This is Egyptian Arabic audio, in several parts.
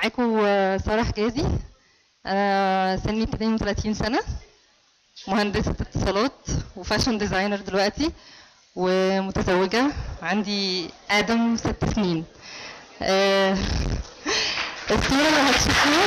معاكم آه، سارة حجازي أنا سني 32 سنة مهندسة اتصالات وفاشن ديزاينر دلوقتي ومتزوجة عندي آدم ست سنين آه، الصورة اللي هتشوفوها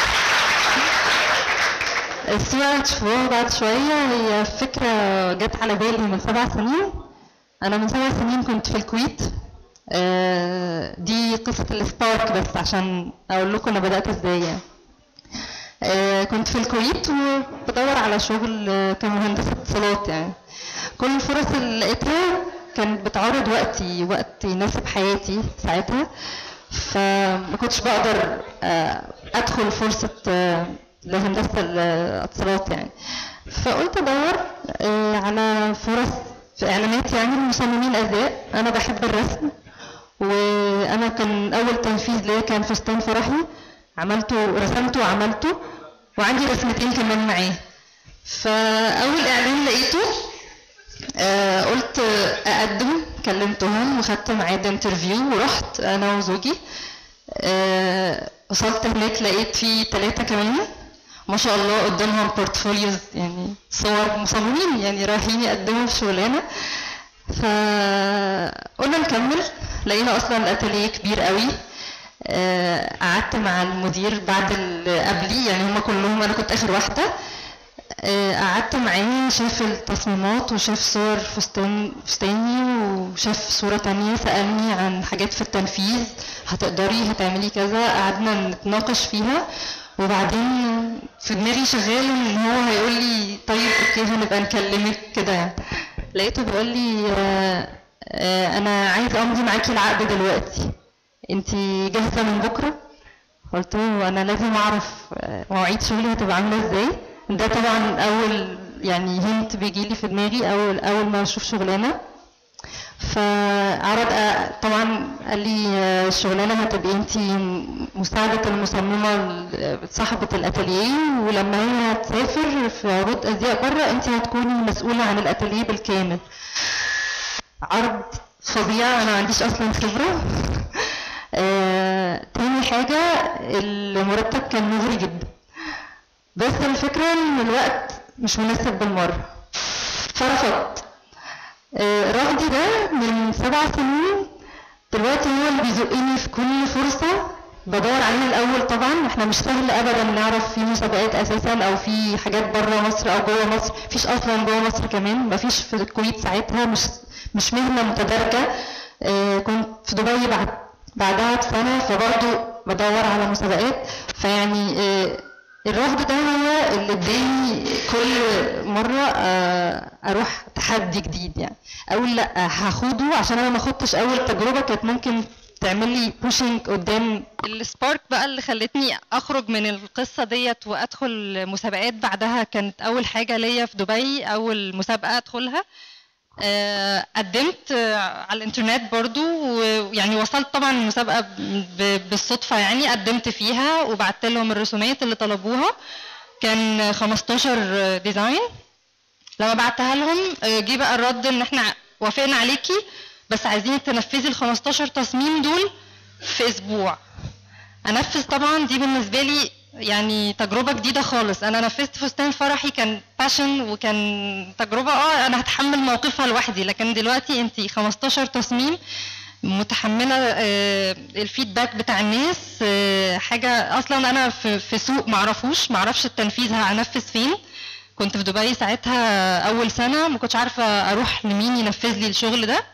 الصورة اللي هتشوفوها بعد شوية هي فكرة جت على بالي من سبع سنين أنا من سبع سنين كنت في الكويت آه، دي قصة السبارك بس عشان أقول لكم أنا بدأت إزاي يعني. آه، كنت في الكويت وبدور على شغل آه، كمهندسة اتصالات يعني كل الفرص اللي لقيتها كانت بتعرض وقتي وقت يناسب حياتي ساعتها فما كنتش بقدر آه، ادخل فرصة آه، لهندسة الاتصالات يعني فقلت ادور آه، على فرص في اعلانات يعني مصممين ازياء انا بحب الرسم وانا كان اول تنفيذ ليا كان فستان فرحي عملته رسمته وعملته وعندي رسمتين كمان معاه فاول اعلان لقيته آه قلت اقدم كلمتهم وخدت ميعاد انترفيو ورحت انا وزوجي آه وصلت هناك لقيت في ثلاثة كمان ما شاء الله قدامهم بورتفوليوز يعني صور مصممين يعني رايحين يقدموا في شغلانه فقلنا نكمل لقينا اصلا الاتelier كبير قوي آه، قعدت مع المدير بعد اللي قبلي يعني هم كلهم انا كنت اخر واحده آه، قعدت معاه شاف التصميمات وشاف صور فستان فستاني وشاف صورة تانية سألني عن حاجات في التنفيذ هتقدري هتعملي كذا قعدنا نتناقش فيها وبعدين في دماغي شغال ان هو هيقول لي طيب اوكي هنبقى نكلمك كده يعني لقيته بيقول لي آه، آه، انا عايز امضي معاكي العقد دلوقتي انت جاهزه من بكره قلت له انا لازم اعرف آه، مواعيد شغلي هتبقى عامله ازاي ده طبعا اول يعني هنت بيجي لي في دماغي اول اول ما اشوف شغلانه فعرض آه، طبعا قال لي آه، الشغلانه هتبقي انت مساعده المصممه ال- صاحبه الاتelier ولما هي هتسافر في عروض ازياء بره انت هتكوني مسؤوله عن الاتelier بالكامل عرض فظيع انا ما عنديش اصلا خبره آه، تاني حاجه المرتب كان مغري جدا بس الفكره ان الوقت مش مناسب بالمره فرفضت آه، رفضي ده من سبع سنين دلوقتي هو اللي بيزقني في كل فرصة بدور عليها الأول طبعا احنا مش سهل أبدا نعرف في مسابقات أساسا أو في حاجات بره مصر أو جوه مصر مفيش أصلا جوه مصر كمان مفيش في الكويت ساعتها مش مش مهنة متدرجة آه، كنت في دبي بعد بعدها بسنة فبرضه بدور على مسابقات فيعني آه، الرفض ده هو اللي اداني كل مرة آه، اروح تحدي جديد يعني اقول لا هاخده عشان انا ما خدتش اول تجربة كانت ممكن تعمل لي بوشنج قدام السبارك بقى اللي خلتني اخرج من القصة ديت وادخل مسابقات بعدها كانت اول حاجة ليا في دبي اول مسابقة ادخلها آه، قدمت آه، على الانترنت برضو ويعني وصلت طبعا المسابقة ب- بالصدفة يعني قدمت فيها وبعت لهم الرسومات اللي طلبوها كان 15 ديزاين لما بعتها لهم آه، جه بقى الرد ان احنا وافقنا عليكي بس عايزين تنفذي ال 15 تصميم دول في اسبوع انفذ طبعا دي بالنسبه لي يعني تجربه جديده خالص انا نفذت فستان فرحي كان باشن وكان تجربه اه انا هتحمل موقفها لوحدي لكن دلوقتي انت 15 تصميم متحمله آه، الفيدباك بتاع الناس آه، حاجه اصلا انا في في سوق معرفوش معرفش التنفيذ هنفذ فين كنت في دبي ساعتها اول سنه ما كنتش عارفه اروح لمين ينفذ لي الشغل ده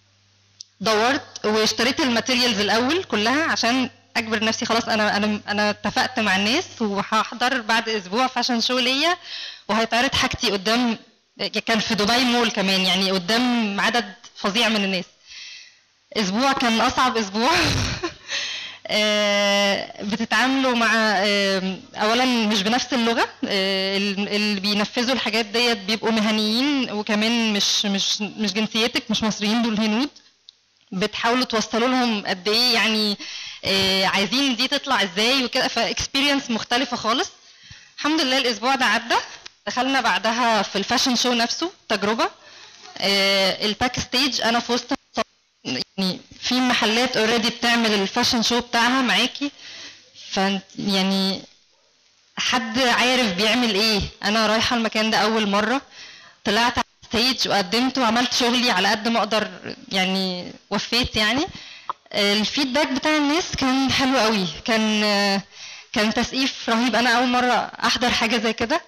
دورت واشتريت الماتيريالز الاول كلها عشان اجبر نفسي خلاص انا انا انا اتفقت مع الناس وهحضر بعد اسبوع فاشن شو ليا وهيتعرض حاجتي قدام كان في دبي مول كمان يعني قدام عدد فظيع من الناس اسبوع كان اصعب اسبوع آه، بتتعاملوا مع آه، اولا مش بنفس اللغه آه، اللي بينفذوا الحاجات ديت بيبقوا مهنيين وكمان مش مش مش جنسيتك مش مصريين دول هنود بتحاولوا توصلوا لهم قد ايه يعني آه، عايزين دي تطلع ازاي وكده فاكسبيرينس مختلفه خالص الحمد لله الاسبوع ده عدى دخلنا بعدها في الفاشن شو نفسه تجربه آه، الباك ستيج انا في وسط يعني في محلات اوريدي بتعمل الفاشن شو بتاعها معاكي ف يعني حد عارف بيعمل ايه انا رايحه المكان ده اول مره طلعت على الستيج وقدمت وعملت شغلي على قد ما اقدر يعني وفيت يعني الفيدباك بتاع الناس كان حلو قوي كان كان تسقيف رهيب انا اول مره احضر حاجه زي كده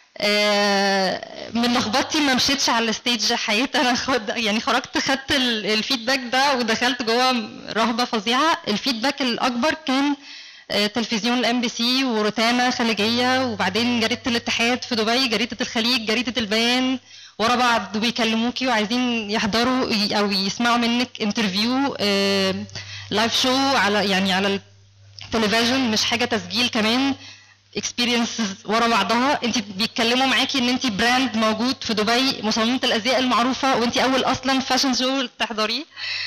من لخبطتي ما مشيتش على الستيج حقيقة انا خد يعني خرجت خدت الفيدباك ده ودخلت جوه رهبه فظيعه الفيدباك الاكبر كان تلفزيون الام بي سي وروتانا خليجيه وبعدين جريده الاتحاد في دبي جريده الخليج جريده البيان ورا بعض بيكلموكي وعايزين يحضروا او يسمعوا منك انترفيو لايف شو على يعني على التلفزيون مش حاجه تسجيل كمان اكسبيرينسز ورا بعضها انت بيتكلموا معاكي ان انت براند موجود في دبي مصممه الازياء المعروفه وانت اول اصلا فاشن شو تحضريه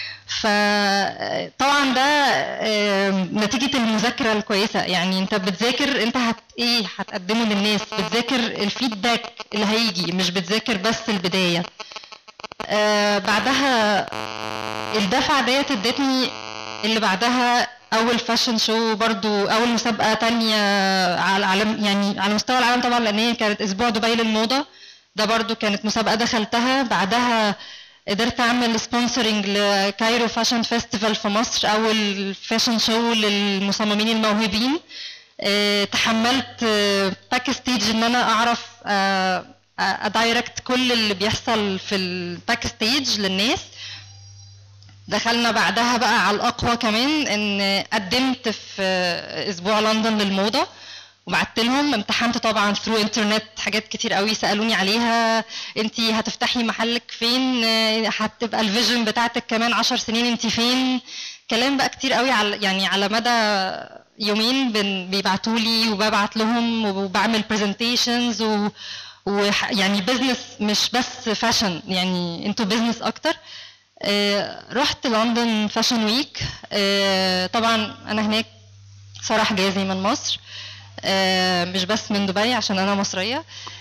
فطبعا ده نتيجه المذاكره الكويسه يعني انت بتذاكر انت هت ايه هتقدمه للناس بتذاكر الفيدباك اللي هيجي مش بتذاكر بس البدايه آه بعدها الدفعه ديت ادتني اللي بعدها اول فاشن شو برضو اول مسابقه تانية على العالم يعني على مستوى العالم طبعا لان هي كانت اسبوع دبي للموضه ده برضو كانت مسابقه دخلتها بعدها قدرت اعمل سبونسرنج لكايرو فاشن فيستيفال في مصر اول فاشن شو للمصممين الموهوبين اه تحملت باك ستيج ان انا اعرف اه ادايركت كل اللي بيحصل في الباك ستيج للناس دخلنا بعدها بقى على الاقوى كمان ان قدمت في اسبوع لندن للموضه وبعت لهم امتحنت طبعا ثرو انترنت حاجات كتير قوي سالوني عليها انت هتفتحي محلك فين هتبقى الفيجن بتاعتك كمان عشر سنين انت فين كلام بقى كتير قوي على يعني على مدى يومين بيبعتوا لي وببعت لهم وبعمل برزنتيشنز و ويعني بزنس مش بس فاشن يعني انتوا بزنس اكتر آه رحت لندن فاشن ويك آه طبعا انا هناك ساره حجازي من مصر آه مش بس من دبي عشان انا مصريه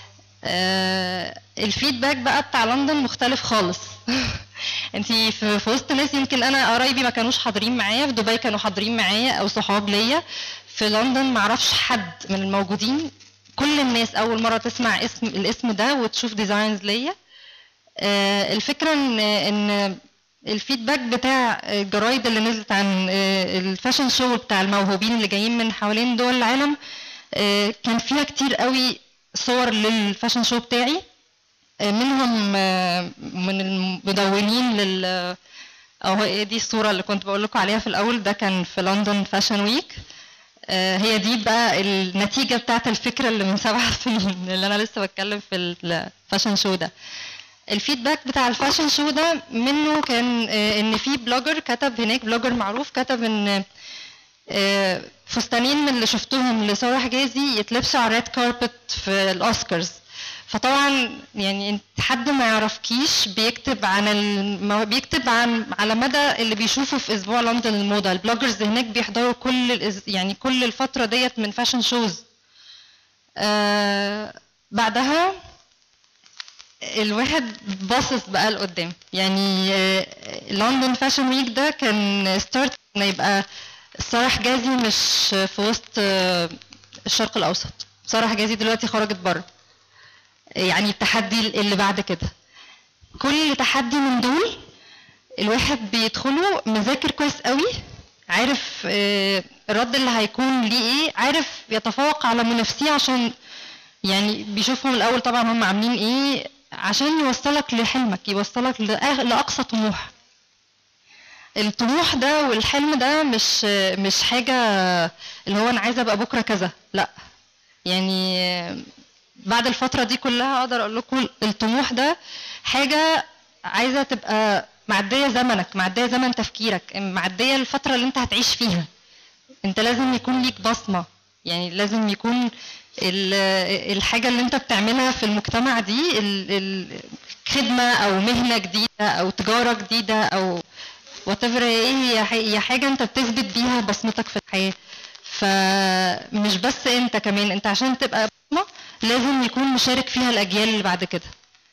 الفيدباك بقى بتاع لندن مختلف خالص انت في وسط ناس يمكن انا قرايبي ما كانوش حاضرين معايا في دبي كانوا حاضرين معايا او صحاب ليا في لندن ما اعرفش حد من الموجودين كل الناس اول مره تسمع اسم الاسم ده وتشوف ديزاينز ليا الفكره ان ان الفيدباك بتاع الجرايد اللي نزلت عن الفاشن شو بتاع الموهوبين اللي جايين من حوالين دول العالم كان فيها كتير قوي صور للفاشن شو بتاعي منهم من المدونين لل او هي دي الصوره اللي كنت بقول لكم عليها في الاول ده كان في لندن فاشن ويك هي دي بقى النتيجه بتاعت الفكره اللي من سبع سنين اللي انا لسه بتكلم في الفاشن شو ده الفيدباك بتاع الفاشن شو ده منه كان ان في بلوجر كتب هناك بلوجر معروف كتب ان فستانين من اللي شفتهم لساره حجازي يتلبسوا على الريد كاربت في الاوسكارز فطبعا يعني حد ما يعرفكيش بيكتب عن الم... بيكتب عن على مدى اللي بيشوفه في اسبوع لندن الموضه البلوجرز هناك بيحضروا كل الإز... يعني كل الفتره ديت من فاشن شوز آه بعدها الواحد باصص بقى لقدام يعني لندن فاشن ويك ده كان ستارت ان يبقى ساره حجازي مش في وسط الشرق الاوسط ساره حجازي دلوقتي خرجت بره يعني التحدي اللي بعد كده كل تحدي من دول الواحد بيدخله مذاكر كويس قوي عارف الرد اللي هيكون ليه ايه عارف يتفوق على منافسيه عشان يعني بيشوفهم الاول طبعا هم عاملين ايه عشان يوصلك لحلمك يوصلك لاقصى طموح الطموح ده والحلم ده مش مش حاجه اللي هو انا عايزه ابقى بكره كذا لا يعني بعد الفتره دي كلها اقدر اقول لكم الطموح ده حاجه عايزه تبقى معديه زمنك معديه زمن تفكيرك معديه الفتره اللي انت هتعيش فيها انت لازم يكون ليك بصمه يعني لازم يكون الحاجه اللي انت بتعملها في المجتمع دي خدمه او مهنه جديده او تجاره جديده او وات ايه هي حاجه انت بتثبت بيها بصمتك في الحياه فمش بس انت كمان انت عشان تبقى بصمه لازم يكون مشارك فيها الاجيال اللي بعد كده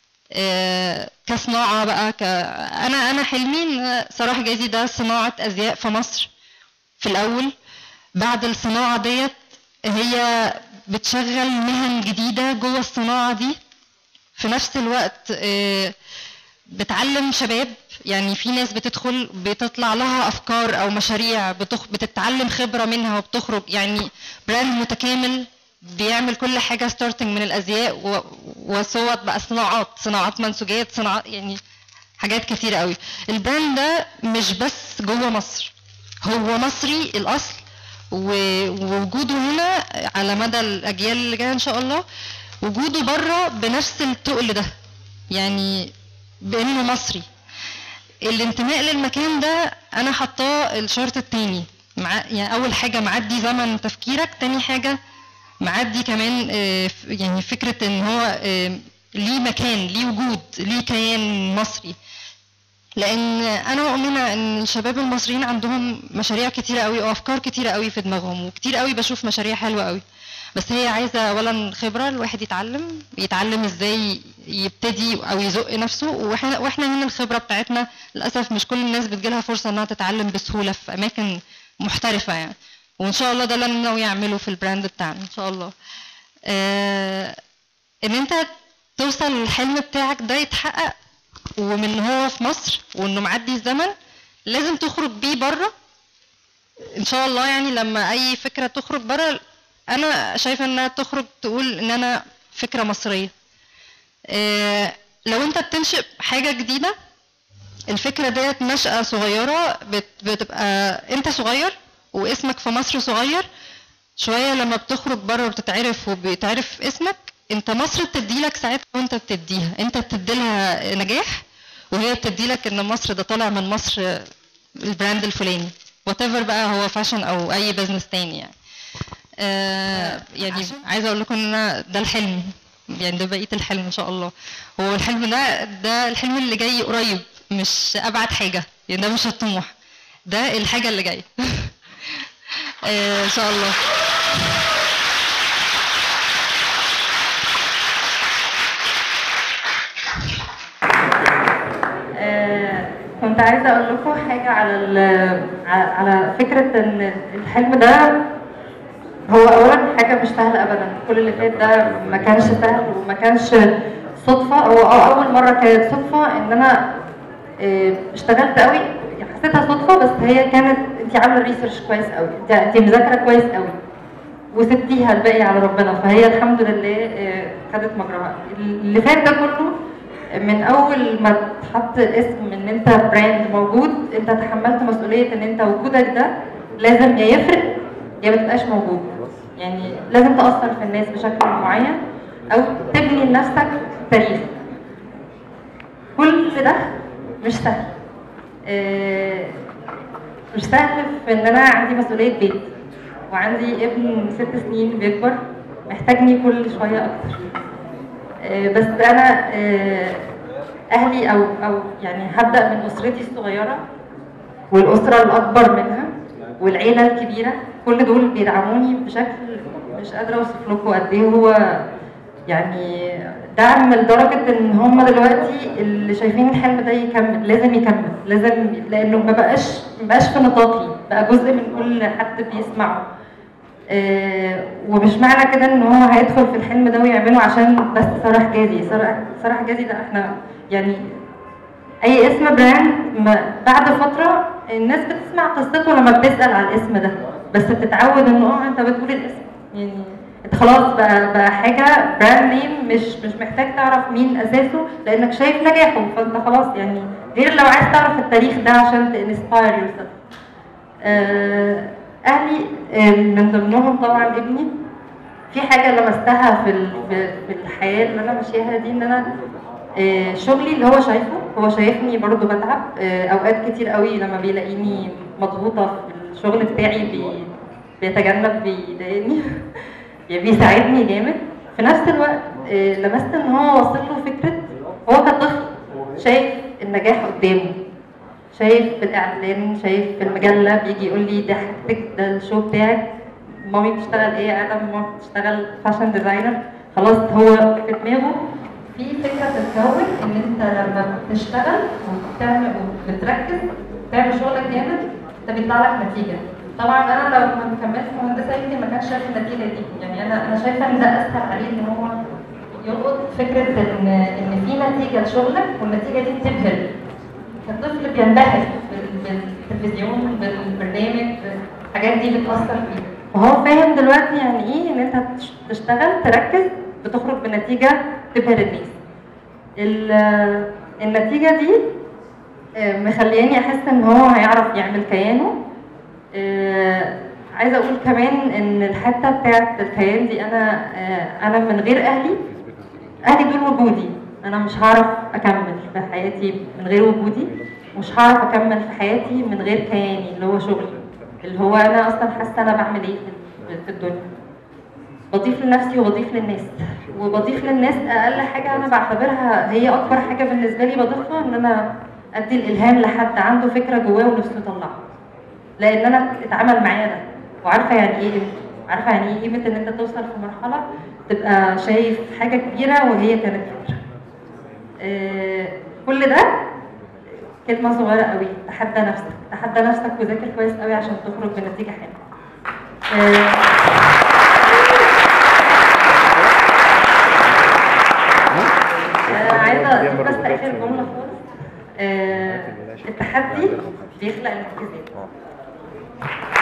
كصناعه بقى ك... انا انا حلمي ان صلاح جازي ده صناعه ازياء في مصر في الاول بعد الصناعة ديت هي بتشغل مهن جديدة جوه الصناعة دي في نفس الوقت آه، بتعلم شباب يعني في ناس بتدخل بتطلع لها افكار او مشاريع بتخ... بتتعلم خبره منها وبتخرج يعني براند متكامل بيعمل كل حاجه ستارتنج من الازياء و... وصوت بقى صناعات صناعات منسوجات صناعات يعني حاجات كتيره قوي البراند ده مش بس جوه مصر هو مصري الاصل و- ووجوده هنا على مدى الاجيال اللي جايه ان شاء الله وجوده بره بنفس التقل ده يعني بانه مصري الانتماء للمكان ده انا حطاه الشرط التاني مع يعني اول حاجه معدي زمن تفكيرك تاني حاجه معدي كمان آه، ف- يعني فكره ان هو آه، ليه مكان ليه وجود ليه كيان مصري لان انا مؤمنه ان الشباب المصريين عندهم مشاريع كتيره قوي وافكار كتيره قوي في دماغهم وكتير قوي بشوف مشاريع حلوه قوي بس هي عايزه اولا خبره الواحد يتعلم يتعلم ازاي يبتدي او يزق نفسه واحنا واحنا هنا الخبره بتاعتنا للاسف مش كل الناس بتجيلها فرصه انها تتعلم بسهوله في اماكن محترفه يعني وان شاء الله ده اللي انا ناوي اعمله في البراند بتاعنا ان شاء الله آه ان انت توصل للحلم بتاعك ده يتحقق ومن هو في مصر وانه معدي الزمن لازم تخرج بيه بره ان شاء الله يعني لما اي فكره تخرج بره انا شايفه انها تخرج تقول ان انا فكره مصريه آه، لو انت بتنشئ حاجه جديده الفكره ديت نشأة صغيره بت- بتبقى انت صغير واسمك في مصر صغير شويه لما بتخرج بره وبتتعرف وبيتعرف اسمك انت مصر بتديلك ساعتها وانت بتديها انت بتديلها نجاح وهي بتديلك ان مصر ده طالع من مصر البراند الفلاني وات بقى هو فاشن او اي بزنس تاني يعني آه يعني عايزه اقول لكم ان أنا ده الحلم يعني ده بقيه الحلم ان شاء الله هو الحلم ده ده الحلم اللي جاي قريب مش ابعد حاجه يعني ده مش الطموح ده الحاجه اللي جايه آه ان شاء الله آه، كنت عايزه اقول لكم حاجه على ال- ع- على فكره ان الحلم ده هو اولا حاجه مش سهله ابدا كل اللي فات ده ما كانش سهل وما كانش صدفه هو اه اول مره كانت صدفه ان انا آه، اشتغلت قوي حسيتها صدفه بس هي كانت انت عامله ريسيرش كويس قوي انت انت مذاكره كويس قوي وسبتيها الباقي على ربنا فهي الحمد لله آه، خدت مجراها اللي فات ده كله من اول ما تحط اسم ان انت براند موجود انت تحملت مسؤوليه ان انت وجودك ده لازم يا يفرق يا ما تبقاش موجود يعني لازم تاثر في الناس بشكل معين او تبني لنفسك تاريخ كل ده مش سهل آه، مش سهل في ان انا عندي مسؤوليه بيت وعندي ابن ست سنين بيكبر محتاجني كل شويه اكتر آه، بس انا آه، اهلي او او يعني هبدا من اسرتي الصغيره والاسره الاكبر منها والعيله الكبيره كل دول بيدعموني بشكل مش قادره اوصف لكم قد ايه هو يعني دعم لدرجه ان هم دلوقتي اللي شايفين الحلم ده يكمل لازم يكمل لازم لانه ما بقاش ما بقاش في نطاقي بقى جزء من كل حد بيسمعه آه، ومش معنى كده ان هو هيدخل في الحلم ده ويعمله عشان بس صلاح جازي صلاح صلاح جازي ده احنا يعني اي اسم براند ما بعد فتره الناس بتسمع قصته لما بتسال على الاسم ده بس بتتعود انه اه انت بتقول الاسم يعني انت خلاص بقى بقى حاجه براند نيم مش مش محتاج تعرف مين اساسه لانك شايف نجاحه فانت خلاص يعني غير لو عايز تعرف التاريخ ده عشان تنسباير يور آه، اهلي آه، من ضمنهم طبعا ابني في حاجه لمستها في ال- في في الحياه اللي انا ماشياها دي ان انا آه، شغلي اللي هو شايفه هو شايفني برضو بتعب آه، اوقات كتير قوي لما بيلاقيني مضغوطه في الشغل بتاعي بي بيتجنب بيضايقني يعني بيساعدني جامد في نفس الوقت آه، لمست ان هو واصل له فكره هو كطفل شايف النجاح قدامه شايف في الاعلان شايف في المجله بيجي يقول لي ده حاجتك ده الشو بتاعك مامي بتشتغل ايه يا ادم مامي بتشتغل فاشن ديزاينر خلاص هو في دماغه في فكره تتكون ان انت لما بتشتغل وبتعمل وبتركز تعمل شغلك جامد انت بيطلع لك نتيجه طبعا انا لو كنت كملت في هندسه يمكن ما كانش شايف النتيجه دي يعني انا انا شايفه ان ده اسهل عليه ان هو يلقط فكره ان ان في نتيجه لشغلك والنتيجه دي بتبهر الطفل بينبهر بال- بالتلفزيون بالبرنامج الحاجات دي بتاثر فيه وهو فاهم دلوقتي يعني ايه ان انت تش- تشتغل تركز بتخرج بنتيجه تبهر الناس ال- النتيجه دي آه، مخلياني احس ان هو هيعرف يعمل كيانه آه، عايزه اقول كمان ان الحته بتاعت الكيان دي انا آه، انا من غير اهلي اهلي دول وجودي انا مش هعرف اكمل في حياتي من غير وجودي مش هعرف اكمل في حياتي من غير كياني اللي هو شغلي اللي هو انا اصلا حاسه انا بعمل ايه في- في الدنيا بضيف لنفسي وبضيف للناس وبضيف للناس اقل حاجه انا بعتبرها هي اكبر حاجه بالنسبه لي بضيفها ان انا ادي الالهام لحد عنده فكره جواه ونفسه يطلعها لان انا اتعامل معايا ده وعارفه يعني ايه قيمته عارفه يعني ايه قيمه ان انت توصل في مرحله تبقى شايف حاجه كبيره وهي كانت فكره آه، كل ده كلمه صغيره قوي تحدى نفسك تحدى نفسك وذاكر كويس قوي عشان تخرج بنتيجه حلوه آه، انا عايزه أقول بس اخر جمله خالص آه، التحدي بيخلق الانجازات